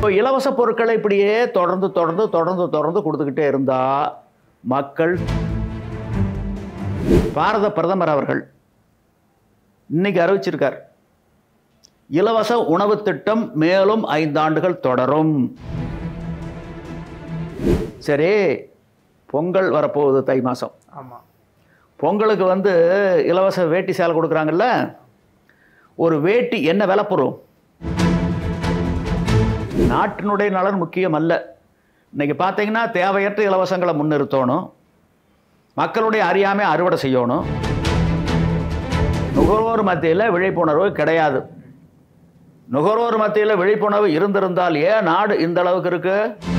இப்போ இலவச பொருட்களை இப்படியே தொடர்ந்து தொடர்ந்து தொடர்ந்து தொடர்ந்து கொடுத்துக்கிட்டே இருந்தா மக்கள் பாரத பிரதமர் அவர்கள் இன்னைக்கு அறிவிச்சிருக்கார் இலவச உணவு திட்டம் மேலும் ஐந்தாண்டுகள் தொடரும் சரி பொங்கல் வரப்போகுது தை மாதம் ஆமாம் பொங்கலுக்கு வந்து இலவச வேட்டி சேலை கொடுக்குறாங்கல்ல ஒரு வேட்டி என்ன விலை போகும் நாட்டினுடைய நலன் முக்கியம் அல்ல இன்னைக்கு பார்த்தீங்கன்னா தேவையற்ற இலவசங்களை முன்னிறுத்தணும் மக்களுடைய அறியாமை அறுவடை செய்யணும் நுகர்வோர் மத்தியில் விழிப்புணர்வு கிடையாது நுகர்வோர் மத்தியில் விழிப்புணர்வு இருந்திருந்தால் ஏன் நாடு இந்த அளவுக்கு இருக்கு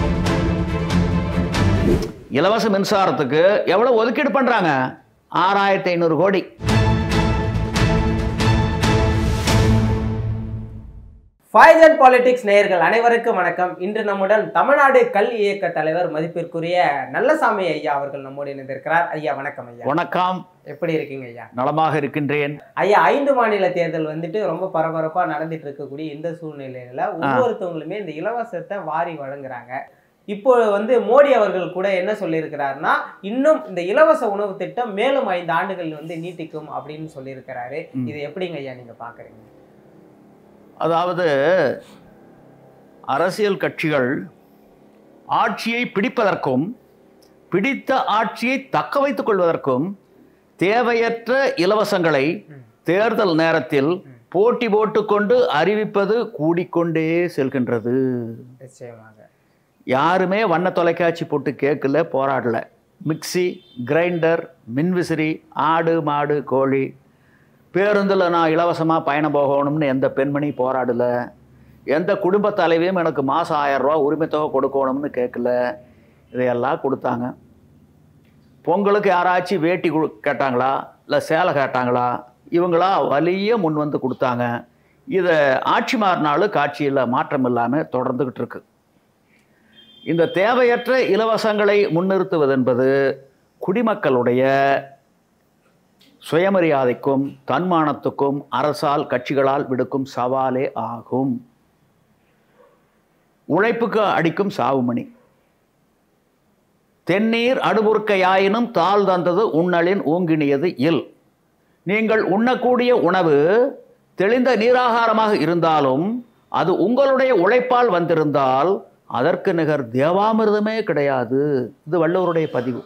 இலவச மின்சாரத்துக்கு எவ்வளவு ஒதுக்கீடு பண்றாங்க ஆறாயிரத்தி ஐநூறு கோடி ஃபைசன் பாலிடிக்ஸ் நேயர்கள் அனைவருக்கும் வணக்கம் இன்று நம்முடன் தமிழ்நாடு கல் இயக்க தலைவர் மதிப்பிற்குரிய நல்லசாமி ஐயா அவர்கள் நம்மோடு இணைந்திருக்கிறார் ஐயா வணக்கம் ஐயா வணக்கம் எப்படி இருக்கீங்க ஐயா நலமாக இருக்கின்றேன் ஐயா ஐந்து மாநில தேர்தல் வந்துட்டு ரொம்ப பரபரப்பா நடந்துட்டு இருக்கக்கூடிய இந்த சூழ்நிலையில ஒவ்வொருத்தவங்களுமே இந்த இலவசத்தை வாரி வழங்குறாங்க இப்போ வந்து மோடி அவர்கள் கூட என்ன சொல்லியிருக்கிறாருன்னா இன்னும் இந்த இலவச உணவு திட்டம் மேலும் ஐந்து ஆண்டுகள் வந்து நீட்டிக்கும் அப்படின்னு சொல்லியிருக்கிறாரு ம். இது எப்படிங்க ஐயா நீங்க பாக்குறீங்க அதாவது அரசியல் கட்சிகள் ஆட்சியை பிடிப்பதற்கும் பிடித்த ஆட்சியை தக்க வைத்துக் கொள்வதற்கும் தேவையற்ற இலவசங்களை தேர்தல் நேரத்தில் போட்டி போட்டுக்கொண்டு அறிவிப்பது கூடிக்கொண்டே செல்கின்றது நிச்சயமாக யாருமே வண்ண தொலைக்காட்சி போட்டு கேட்கல போராடல மிக்ஸி கிரைண்டர் மின்விசிறி ஆடு மாடு கோழி பேருந்தில் நான் இலவசமாக பயணம் போகணும்னு எந்த பெண்மணி போராடல எந்த குடும்ப தலைவியும் எனக்கு மாதம் ஆயிரம் ரூபா உரிமை தொகை கொடுக்கணும்னு கேட்கல இதையெல்லாம் கொடுத்தாங்க பொங்கலுக்கு யாராச்சும் வேட்டி கொடு கேட்டாங்களா இல்லை சேலை கேட்டாங்களா இவங்களா வலிய முன் வந்து கொடுத்தாங்க இதை ஆட்சி மாறினாலும் காட்சியில் மாற்றம் இல்லாமல் தொடர்ந்துக்கிட்டு இருக்கு இந்த தேவையற்ற இலவசங்களை முன்னிறுத்துவது என்பது குடிமக்களுடைய சுயமரியாதைக்கும் தன்மானத்துக்கும் அரசால் கட்சிகளால் விடுக்கும் சவாலே ஆகும் உழைப்புக்கு அடிக்கும் சாவுமணி தென்னீர் அடுபுறுக்கையாயினும் தாள் தந்தது உண்ணலின் ஊங்கினியது இல் நீங்கள் உண்ணக்கூடிய உணவு தெளிந்த நீராகாரமாக இருந்தாலும் அது உங்களுடைய உழைப்பால் வந்திருந்தால் அதற்கு நிகர் தேவாமிர்தமே கிடையாது இது வள்ளுவருடைய பதிவு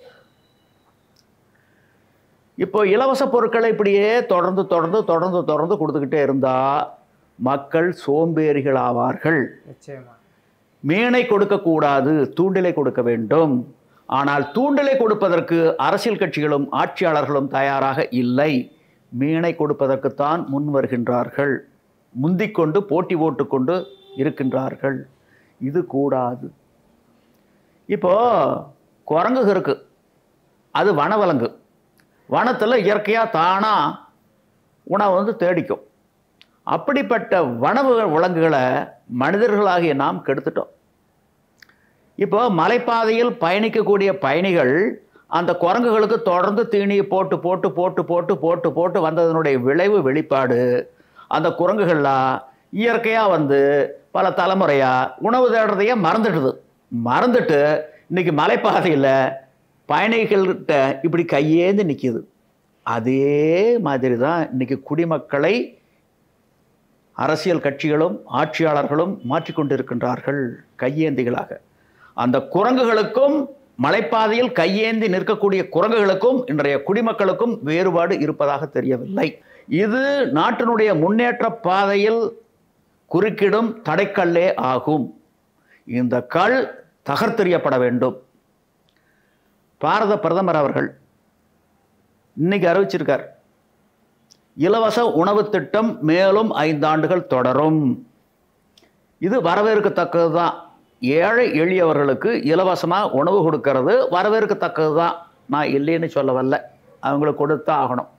இப்போ இலவச பொருட்களை இப்படியே தொடர்ந்து தொடர்ந்து தொடர்ந்து தொடர்ந்து கொடுத்துக்கிட்டே இருந்தா மக்கள் சோம்பேறிகள் ஆவார்கள் நிச்சயமா மீனை கொடுக்கக்கூடாது தூண்டிலை கொடுக்க வேண்டும் ஆனால் தூண்டிலை கொடுப்பதற்கு அரசியல் கட்சிகளும் ஆட்சியாளர்களும் தயாராக இல்லை மீனை கொடுப்பதற்குத்தான் முன் வருகின்றார்கள் முந்திக்கொண்டு போட்டி போட்டுக்கொண்டு இருக்கின்றார்கள் இது கூடாது இப்போ குரங்கு இருக்கு அது வனவிலங்கு வனத்தில் இயற்கையாக தானாக உணவை வந்து தேடிக்கும் அப்படிப்பட்ட வனவு விலங்குகளை மனிதர்களாகிய நாம் கெடுத்துட்டோம் இப்போ மலைப்பாதையில் பயணிக்கக்கூடிய பயணிகள் அந்த குரங்குகளுக்கு தொடர்ந்து தீனியை போட்டு போட்டு போட்டு போட்டு போட்டு போட்டு வந்ததனுடைய விளைவு வெளிப்பாடு அந்த குரங்குகள்லாம் இயற்கையாக வந்து பல தலைமுறையாக உணவு தேடுறதையே மறந்துடுது மறந்துட்டு இன்னைக்கு மலைப்பாதையில் பயணிகள்கிட்ட இப்படி கையேந்து நிற்கிது அதே மாதிரி தான் இன்னைக்கு குடிமக்களை அரசியல் கட்சிகளும் ஆட்சியாளர்களும் மாற்றிக்கொண்டிருக்கின்றார்கள் கையேந்திகளாக அந்த குரங்குகளுக்கும் மலைப்பாதையில் கையேந்தி நிற்கக்கூடிய குரங்குகளுக்கும் இன்றைய குடிமக்களுக்கும் வேறுபாடு இருப்பதாக தெரியவில்லை இது நாட்டினுடைய முன்னேற்ற பாதையில் குறுக்கிடும் தடைக்கல்லே ஆகும் இந்த கல் தகர்த்தெறியப்பட வேண்டும் பாரத பிரதமர் அவர்கள் இன்னைக்கு அறிவிச்சிருக்கார் இலவச உணவு திட்டம் மேலும் ஐந்தாண்டுகள் தொடரும் இது வரவேற்கத்தக்கது தான் ஏழை எளியவர்களுக்கு இலவசமாக உணவு கொடுக்கறது வரவேற்கத்தக்கது தான் நான் இல்லைன்னு சொல்ல வரல அவங்களுக்கு கொடுத்தா ஆகணும்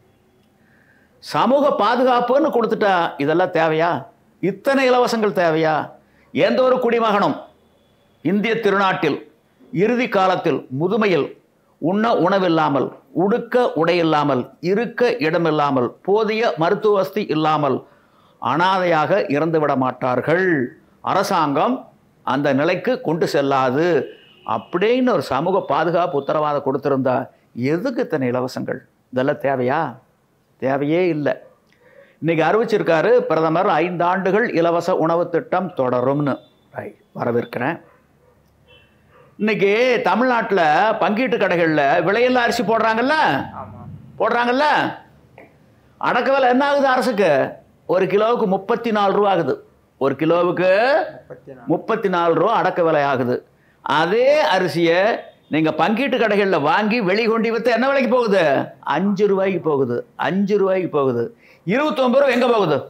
சமூக பாதுகாப்புன்னு கொடுத்துட்டா இதெல்லாம் தேவையா இத்தனை இலவசங்கள் தேவையா எந்த ஒரு குடிமகனும் இந்திய திருநாட்டில் இறுதி காலத்தில் முதுமையில் உண்ண உணவில்லாமல் உடுக்க உடையில்லாமல் இருக்க இடமில்லாமல் போதிய மருத்துவ வசதி இல்லாமல் அனாதையாக இறந்துவிட மாட்டார்கள் அரசாங்கம் அந்த நிலைக்கு கொண்டு செல்லாது அப்படின்னு ஒரு சமூக பாதுகாப்பு உத்தரவாதம் கொடுத்திருந்தா எதுக்கு இத்தனை இலவசங்கள் இதெல்லாம் தேவையா தேவையே இல்லை இன்னைக்கு அறிவிச்சிருக்காரு பிரதமர் ஐந்து ஆண்டுகள் இலவச உணவு திட்டம் தொடரும்னு Right. வரவேற்கிறேன் இன்னைக்கு தமிழ்நாட்டில் பங்கீட்டு கடைகளில் விலையில்லா அரிசி போடுறாங்கல்ல ஆமா போடுறாங்கல்ல அடக்க விலை என்ன ஆகுது அரசுக்கு ஒரு கிலோவுக்கு முப்பத்தி நாலு ரூபா ஆகுது ஒரு கிலோவுக்கு முப்பத்தி நாலு முப்பத்தி நாலு ரூபா அடக்க விலை ஆகுது அதே அரிசியை நீங்கள் பங்கீட்டு கடைகளில் வாங்கி வெளிக்கொண்டு விற்று என்ன விலைக்கு போகுது அஞ்சு ரூபாய்க்கு போகுது அஞ்சு ரூபாய்க்கு போகுது இருபத்தொம்பது ரூபா எங்கே போகுது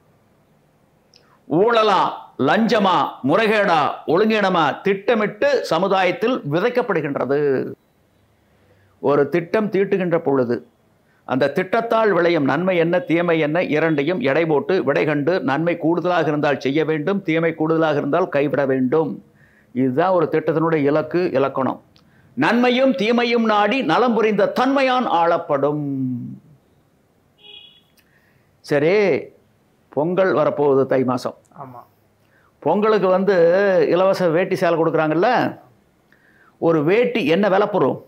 ஊழலா லஞ்சமா முறைகேடா ஒழுங்கீனமா திட்டமிட்டு சமுதாயத்தில் விதைக்கப்படுகின்றது ஒரு திட்டம் தீட்டுகின்ற பொழுது அந்த திட்டத்தால் விளையும் நன்மை என்ன தீமை என்ன இரண்டையும் எடை போட்டு விடை கண்டு நன்மை கூடுதலாக இருந்தால் செய்ய வேண்டும் தீமை கூடுதலாக இருந்தால் கைவிட வேண்டும் இதுதான் ஒரு திட்டத்தினுடைய இலக்கு இலக்கணம் நன்மையும் தீமையும் நாடி நலம் புரிந்த தன்மையான் ஆளப்படும் சரி பொங்கல் வரப்போகுது தை மாதம் ஆமா பொங்கலுக்கு வந்து இலவச வேட்டி சேலை கொடுக்குறாங்கல்ல ஒரு வேட்டி என்ன விலை போகும்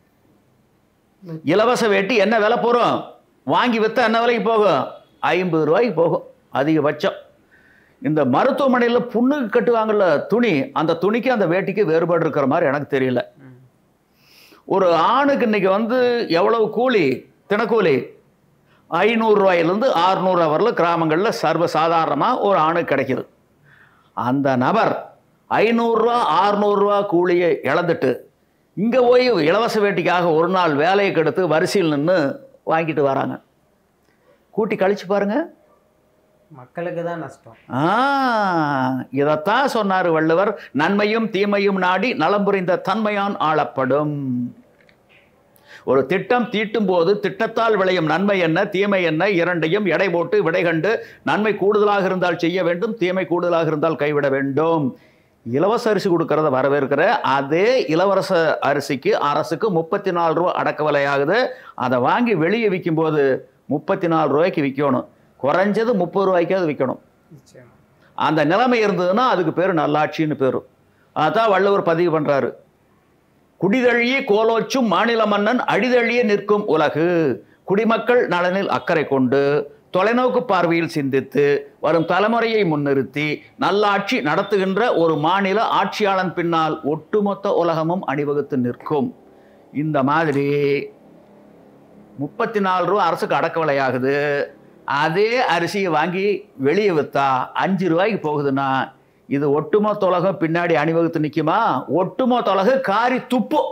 இலவச வேட்டி என்ன விலை போகும் வாங்கி விற்றா என்ன விலைக்கு போகும் ஐம்பது ரூபாய்க்கு போகும் அதிகபட்சம் இந்த மருத்துவமனையில் புண்ணுக்கு கட்டுவாங்கல்ல துணி அந்த துணிக்கு அந்த வேட்டிக்கு வேறுபாடு இருக்கிற மாதிரி எனக்கு தெரியல ம். ஒரு ஆணுக்கு இன்னைக்கு வந்து எவ்வளவு கூலி தினக்கூலி ஐநூறுரூவாயிலேருந்து ஆறுநூறு வரல கிராமங்களில் சர்வசாதாரணமாக ஒரு ஆணுக்கு கிடைக்குது அந்த நபர் ஐநூறுரூவா ஆறுநூறுரூவா கூலியை இழந்துட்டு இங்கே போய் இலவச வேட்டிக்காக ஒரு நாள் வேலையை கெடுத்து வரிசையில் நின்று வாங்கிட்டு வராங்க கூட்டி கழிச்சு பாருங்க மக்களுக்கு தான் நஷ்டம் ஆ இதைத்தான் சொன்னார் வள்ளுவர் நன்மையும் தீமையும் நாடி நலம் புரிந்த தன்மையான் ஆளப்படும் ஒரு திட்டம் தீட்டும் போது திட்டத்தால் விளையும் நன்மை என்ன தீமை என்ன இரண்டையும் எடை போட்டு விடை கண்டு நன்மை கூடுதலாக இருந்தால் செய்ய வேண்டும் தீமை கூடுதலாக இருந்தால் கைவிட வேண்டும் இலவச அரிசி கொடுக்கறத வரவேற்கிற அதே இலவச அரிசிக்கு அரசுக்கு முப்பத்தி நாலு ரூபா அடக்க விலையாகுது அதை வாங்கி வெளியே விற்கும்போது முப்பத்தி நாலு ரூபாய்க்கு விற்கணும் குறைஞ்சது முப்பது ரூபாய்க்காவது விற்கணும் நிச்சயமா அந்த நிலைமை இருந்ததுன்னா அதுக்கு பேர் நல்லாட்சின்னு பேர் அதான் வள்ளுவர் பதிவு பண்றாரு குடிதழியே கோலோச்சும் மாநில மன்னன் அடிதழியே நிற்கும் உலகு குடிமக்கள் நலனில் அக்கறை கொண்டு தொலைநோக்கு பார்வையில் சிந்தித்து வரும் தலைமுறையை முன்னிறுத்தி நல்லாட்சி நடத்துகின்ற ஒரு மாநில ஆட்சியாளன் பின்னால் ஒட்டுமொத்த உலகமும் அணிவகுத்து நிற்கும் இந்த மாதிரி முப்பத்தி நாலு ரூபா அரசுக்கு அடக்க விலையாகுது அதே அரிசியை வாங்கி வெளியே விற்றா அஞ்சு ரூபாய்க்கு போகுதுன்னா இது ஒட்டுமொத்த உலகம் பின்னாடி அணிவகுத்து நிற்குமா ஒட்டுமொத்த உலகம் காரி துப்பும்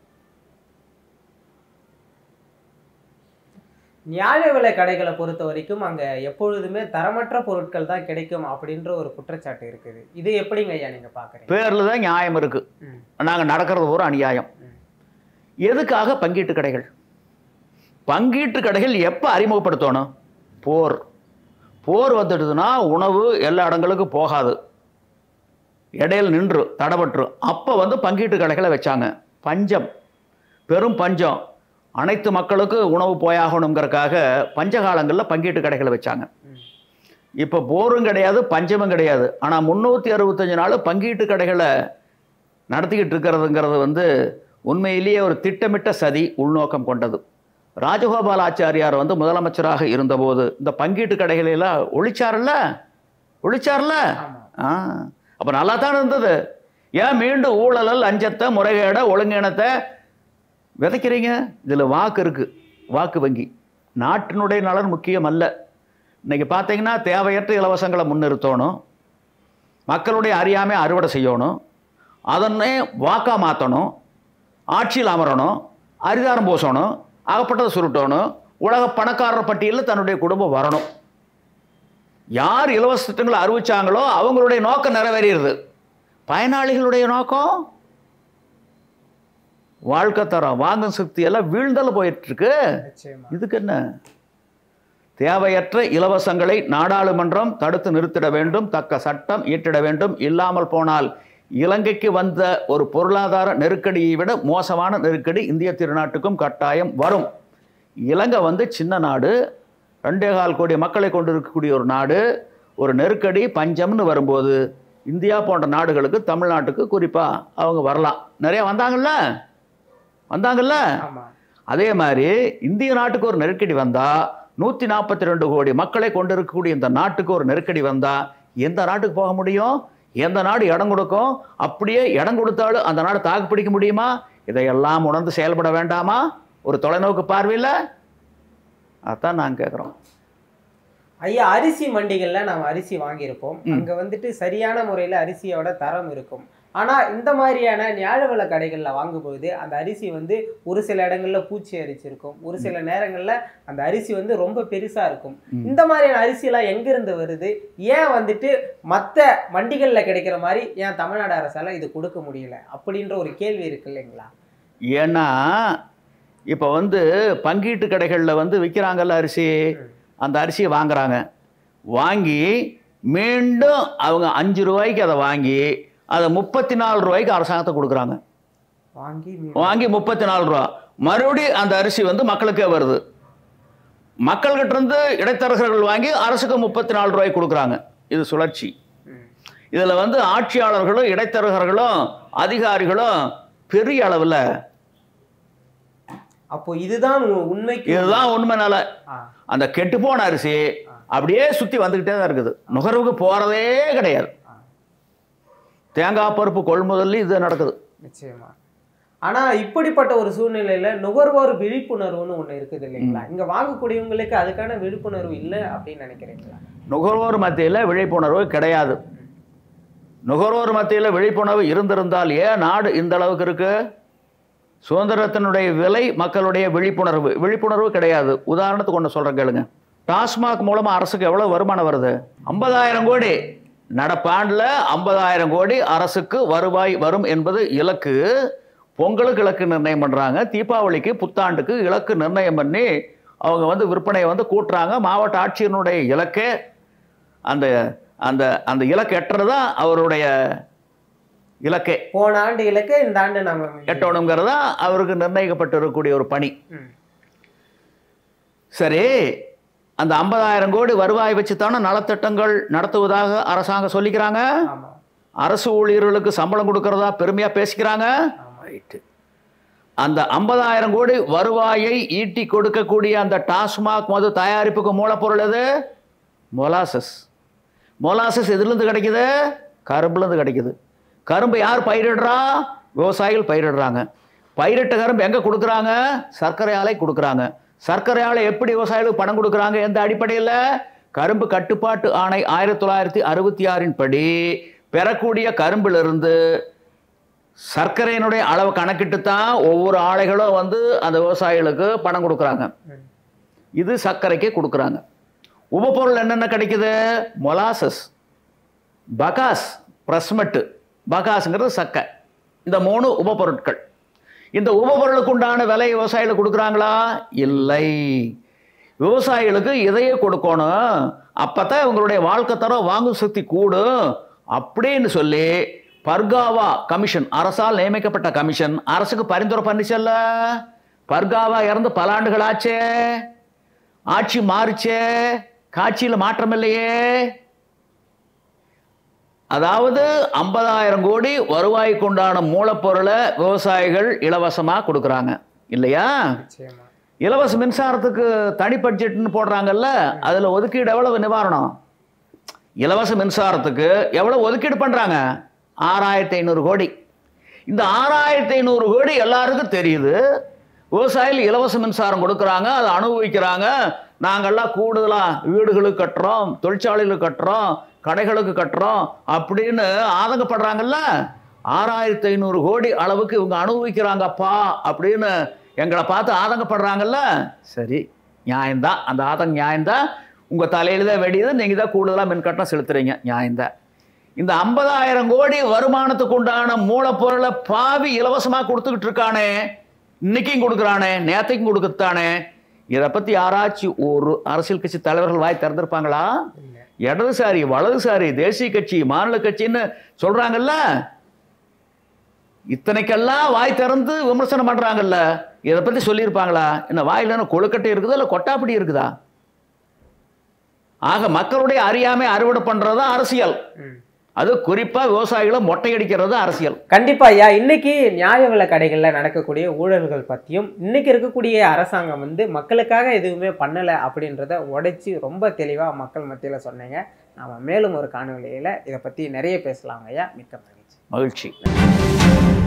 நியாய விலை கடைகளை பொறுத்த வரைக்கும் அங்க எப்பொழுதுமே தரமற்ற பொருட்கள் தான் கிடைக்கும் அப்படின்ற ஒரு குற்றச்சாட்டு இருக்குது இது எப்படிங்க ஐயா நீங்க பாக்குறீங்க பேரில் தான் நியாயம் இருக்கு ம். நாங்கள் நடக்கிறது ஒரு அநியாயம் ம். எதுக்காக பங்கீட்டு கடைகள் பங்கீட்டு கடைகள் எப்போ அறிமுகப்படுத்தணும் போர் போர் வந்துடுதுன்னா உணவு எல்லா இடங்களுக்கும் போகாது இடையில் நின்று தடபட்டுரும் அப்போ வந்து பங்கீட்டு கடைகளை வச்சாங்க பஞ்சம் பெரும் பஞ்சம் அனைத்து மக்களுக்கும் உணவு போயாகணுங்கிறதுக்காக பஞ்சகாலங்களில் பங்கீட்டு கடைகளை வச்சாங்க ம். இப்போ போரும் கிடையாது பஞ்சமும் கிடையாது ஆனால் முந்நூற்றி அறுபத்தஞ்சு நாள் பங்கீட்டு கடைகளை நடத்திக்கிட்டு இருக்கிறதுங்கிறது வந்து உண்மையிலேயே ஒரு திட்டமிட்ட சதி உள்நோக்கம் கொண்டது ராஜகோபால் ஆச்சாரியார் வந்து முதலமைச்சராக இருந்தபோது இந்த பங்கீட்டு கடைகளை எல்லாம் ஒழிச்சார்ல ஒழிச்சார்ல ஆமா ஆ அப்போ நல்லா தான் இருந்தது ஏன் மீண்டும் ஊழல் லஞ்சத்தை முறைகேட ஒழுங்கீனத்தை விதைக்கிறீங்க இதில் வாக்கு இருக்குது வாக்கு வங்கி நாட்டினுடைய நலன் முக்கியம் அல்ல இன்னைக்கு பார்த்தீங்கன்னா தேவையற்ற இலவசங்களை முன்னிறுத்தணும் மக்களுடைய அறியாமை அறுவடை செய்யணும் அதன்னே வாக்காக மாற்றணும் ஆட்சியில் அமரணும் அரிதாரம் பூசணும் அகப்பட்டதை சுருட்டணும் உலக பணக்காரர் பட்டியலில் தன்னுடைய குடும்பம் வரணும் யார் இலவச திட்டங்களை அறிவிச்சாங்களோ அவங்களுடைய நோக்கம் நிறைவேறிடுது பயனாளிகளுடைய நோக்கம் வாழ்க்கை தரம் வாங்கும் சக்தி எல்லாம் வீழ்ந்தல போயிட்டு இருக்கு நிச்சயமா இதுக்கு என்ன தேவையற்ற இலவசங்களை நாடாளுமன்றம் தடுத்து நிறுத்திட வேண்டும் தக்க சட்டம் இயற்றிட வேண்டும் இல்லாமல் போனால் இலங்கைக்கு வந்த ஒரு பொருளாதார நெருக்கடியை விட மோசமான நெருக்கடி இந்திய திருநாட்டுக்கும் கட்டாயம் வரும் இலங்கை வந்து சின்ன நாடு ரெண்டே கால் கோடி மக்களை கொண்டு இருக்கக்கூடிய ஒரு நாடு ஒரு நெருக்கடி பஞ்சம்னு வரும்போது இந்தியா போன்ற நாடுகளுக்கு தமிழ்நாட்டுக்கு குறிப்பாக அவங்க வரலாம் நிறைய வந்தாங்கல்ல வந்தாங்கல்ல ஆமா அதே மாதிரி இந்திய நாட்டுக்கு ஒரு நெருக்கடி வந்தால் நூற்றி நாற்பத்தி ரெண்டு கோடி மக்களை கொண்டிருக்கக்கூடிய இந்த நாட்டுக்கு ஒரு நெருக்கடி வந்தால் எந்த நாட்டுக்கு போக முடியும் எந்த நாடு இடம் கொடுக்கும் அப்படியே இடம் கொடுத்தாலும் அந்த நாடு தாக்கு பிடிக்க முடியுமா இதையெல்லாம் உணர்ந்து செயல்பட வேண்டாமா ஒரு தொலைநோக்கு பார்வையில் அதான் நாங்கள் கேட்குறோம் ஐயா அரிசி மண்டிகள்ல நம்ம அரிசி வாங்கியிருப்போம் அங்க வந்துட்டு சரியான முறையில அரிசியோட தரம் இருக்கும் ஆனா இந்த மாதிரியான நியாய வில கடைகள்ல வாங்கும்போது அந்த அரிசி வந்து ஒரு சில இடங்கள்ல பூச்சி அரிச்சிருக்கும் ஒரு சில நேரங்கள்ல அந்த அரிசி வந்து ரொம்ப பெருசா இருக்கும் ம். இந்த மாதிரியான அரிசி எல்லாம் எங்க இருந்து வருது ஏன் வந்துட்டு மத்த மண்டிகள்ல கிடைக்கிற மாதிரி ஏன் தமிழ்நாடு அரசால இது கொடுக்க முடியல அப்படின்ற ஒரு கேள்வி இருக்கு இல்லைங்களா ஏன்னா இப்போ வந்து பங்கீட்டு கடைகளில் வந்து விற்கிறாங்கல்ல அரிசி ம். அந்த அரிசியை வாங்குறாங்க வாங்கி மீண்டும் அவங்க அஞ்சு ரூபாய்க்கு அதை வாங்கி அதை முப்பத்தி நாலு ரூபாய்க்கு அரசாங்கத்தை கொடுக்குறாங்க வாங்கி மீ- வாங்கி முப்பத்தி நாலு ரூபா மறுபடியும் அந்த அரிசி வந்து மக்களுக்கே வருது மக்கள்கிட்ட இருந்து இடைத்தரகர்கள் வாங்கி அரசுக்கு முப்பத்தி நாலு ரூபாய்க்கு கொடுக்குறாங்க இது சுழற்சி ம். இதில் வந்து ஆட்சியாளர்களும் இடைத்தரகர்களும் அதிகாரிகளும் பெரிய அளவில் அப்போ இதுதான் உ- உண்மைக்கு இதுதான் உண்மை நிலை ஆ, அந்த கெட்டுப்போன அரிசி அப்படியே சுற்றி வந்துக்கிட்டே தான் இருக்குது நுகர்வுக்கு போகிறதே கிடையாது ஆ. தேங்காய் பருப்பு கொள்முதல் இது நடக்குது நிச்சயமா ஆனா இப்படிப்பட்ட ஒரு சூழ்நிலையில நுகர்வோர் விழிப்புணர்வுன்னு ஒண்ணு இருக்குது இல்லைங்களா இங்க வாங்கக்கூடியவங்களுக்கு அதுக்கான விழிப்புணர்வு இல்லை அப்படின்னு நினைக்கிறீங்களா நுகர்வோர் மத்தியில் விழிப்புணர்வு கிடையாது நுகர்வோர் மத்தியில் விழிப்புணர்வு இருந்திருந்தால் ஏன் நாடு இந்த அளவுக்கு இருக்கு சுதந்திரத்தினுடைய விலை மக்களுடைய விழிப்புணர்வு விழிப்புணர்வு கிடையாது உதாரணத்துக்கு ஒன்று சொல்கிறேன் கேளுங்க டாஸ்மாக் மூலமாக அரசுக்கு எவ்வளோ வருமானம் வருது ஐம்பதாயிரம் கோடி நடப்பாண்டில் ஐம்பதாயிரம் கோடி அரசுக்கு வருவாய் வரும் என்பது இலக்கு பொங்கலுக்கு இலக்கு நிர்ணயம் பண்ணுறாங்க தீபாவளிக்கு புத்தாண்டுக்கு இலக்கு நிர்ணயம் பண்ணி அவங்க வந்து விற்பனையை வந்து கூட்டுறாங்க மாவட்ட ஆட்சியனுடைய இலக்கே அந்த அந்த அந்த இலக்கு எட்டுறது தான் அவருடைய இலக்கே போன ஆண்டு இலக்கு இந்த ஆண்டு நம்ம எட்டணுங்கிறது தான் அவருக்கு நிர்ணயிக்கப்பட்டு இருக்கக்கூடிய ஒரு பணி ம். சரி அந்த ஐம்பதாயிரம் கோடி வருவாய் வச்சு தானே நலத்திட்டங்கள் நடத்துவதாக அரசாங்கம் சொல்லிக்கிறாங்க ஆமா அரசு ஊழியர்களுக்கு சம்பளம் கொடுக்கறதா பெருமையாக பேசிக்கிறாங்க ஆமா ரைட்டு அந்த ஐம்பதாயிரம் கோடி வருவாயை ஈட்டி கொடுக்கக்கூடிய அந்த டாஸ்மாக் மது தயாரிப்புக்கு மூலப்பொருள் எது மொலாசஸ் மொலாசஸ் எதுலேருந்து கிடைக்குது கரும்புலேருந்து கிடைக்குது கரும்பு யார் பயிரிடுறா விவசாயிகள் பயிரிடுறாங்க பயிரிட்ட கரும்பு எங்கே கொடுக்குறாங்க சர்க்கரை ஆலை கொடுக்குறாங்க சர்க்கரை ஆலை எப்படி விவசாயிகளுக்கு பணம் கொடுக்குறாங்க எந்த அடிப்படையில் கரும்பு கட்டுப்பாட்டு ஆணை ஆயிரத்தி தொள்ளாயிரத்தி அறுபத்தி ஆறின் படி பெறக்கூடிய கரும்பிலிருந்து சர்க்கரையினுடைய அளவு கணக்கிட்டு தான் ஒவ்வொரு ஆலைகளும் வந்து அந்த விவசாயிகளுக்கு பணம் கொடுக்குறாங்க ம். இது சர்க்கரைக்கு கொடுக்குறாங்க உபப்பொருள் என்னென்ன கிடைக்குது மொலாசஸ் பகாஸ் பிரஸ்மெட்டு பகாஸுங்கிறது சக்கை இந்த மூணு உபப்பொருட்கள் இந்த உபப்பொருளுக்கு உண்டான விலை விவசாயிகளுக்கு கொடுக்குறாங்களா இல்லை விவசாயிகளுக்கு இதையே கொடுக்கணும் அப்போ தான் இவங்களுடைய வாழ்க்கை தரம் வாங்கும் சக்தி கூடும் அப்படின்னு சொல்லி பர்காவா கமிஷன் அரசால் நியமிக்கப்பட்ட கமிஷன் அரசுக்கு பரிந்துரை பண்ணிச்சல்ல பர்காவா இறந்து பல ஆண்டுகள் ஆச்சே ஆட்சி மாறுச்சே காட்சியில் மாற்றம் இல்லையே அதாவது ஐம்பதாயிரம் கோடி வருவாய்க்கு உண்டான மூலப்பொருளை விவசாயிகள் இலவசமாக கொடுக்குறாங்க இல்லையா நிச்சயமா இலவச மின்சாரத்துக்கு தனி பட்ஜெட்னு போடுறாங்கல்ல அதில் ஒதுக்கீடு எவ்வளவு நிவாரணம் இலவச மின்சாரத்துக்கு எவ்வளோ ஒதுக்கீடு பண்ணுறாங்க ஆறாயிரத்தி ஐநூறு கோடி இந்த ஆறாயிரத்தி ஐநூறு கோடி எல்லாருக்கும் தெரியுது விவசாயிகள் இலவச மின்சாரம் கொடுக்குறாங்க அதை அனுபவிக்கிறாங்க நாங்கள்லாம் கூடுதலாக வீடுகளுக்கு கட்டுறோம் தொழிற்சாலைகளுக்கு கட்டுறோம் கடைகளுக்கு கட்டுறோம் அப்படின்னு ஆதங்கப்படுறாங்கல்ல ஆறாயிரத்தி ஐநூறு கோடி அளவுக்கு இவங்க அனுபவிக்கிறாங்கப்பா அப்படின்னு எங்களை பார்த்து ஆதங்கப்படுறாங்கல்ல சரி நியாயம்தான் அந்த ஆதங்க நியாயம்தான் உங்கள் தலையில் தான் வெடியுது நீங்கள் தான் கூடுதலாக மின் கட்டணம் செலுத்துறீங்க நியாயம்தான் இந்த ஐம்பதாயிரம் கோடி வருமானத்துக்கு உண்டான மூலப்பொருளை பாவி இலவசமாக கொடுத்துக்கிட்டு இருக்கானே இன்னைக்கும் கொடுக்குறானே நேத்தைக்கும் கொடுக்குத்தானே இதை பற்றி யாராச்சும் ஒரு அரசியல் கட்சி தலைவர்கள் வாய் திறந்திருப்பாங்களா இல்லை இடதுசாரி வலதுசாரி தேசிய கட்சி மாநில கட்சின்னு சொல்றாங்கல்ல இத்தனைக்கெல்லாம் வாய் திறந்து விமர்சனம் பண்றாங்கல்ல இதை பத்தி சொல்லியிருப்பாங்களா என்ன வாயில என்ன கொழுக்கட்டை இருக்குதா இல்லை கொட்டாப்படி இருக்குதா ஆக மக்களுடைய அறியாமை அறுவடை பண்றது தான் அரசியல் ம் அது குறிப்பாக விவசாயிகளை மொட்டையடிக்கிறது தான் அரசியல் கண்டிப்பா ஐயா இன்னைக்கு நியாய விலை கடைகள்ல நடக்கக்கூடிய ஊழல்கள் பத்தியும் இன்னைக்கு இருக்கக்கூடிய அரசாங்கம் வந்து மக்களுக்காக எதுவுமே பண்ணல அப்படின்றத உடைச்சு ரொம்ப தெளிவா மக்கள் மத்தியில சொன்னீங்க நாம மேலும் ஒரு காணொலியில இதை பத்தி நிறைய பேசலாம் ஐயா மிக்க மகிழ்ச்சி மகிழ்ச்சி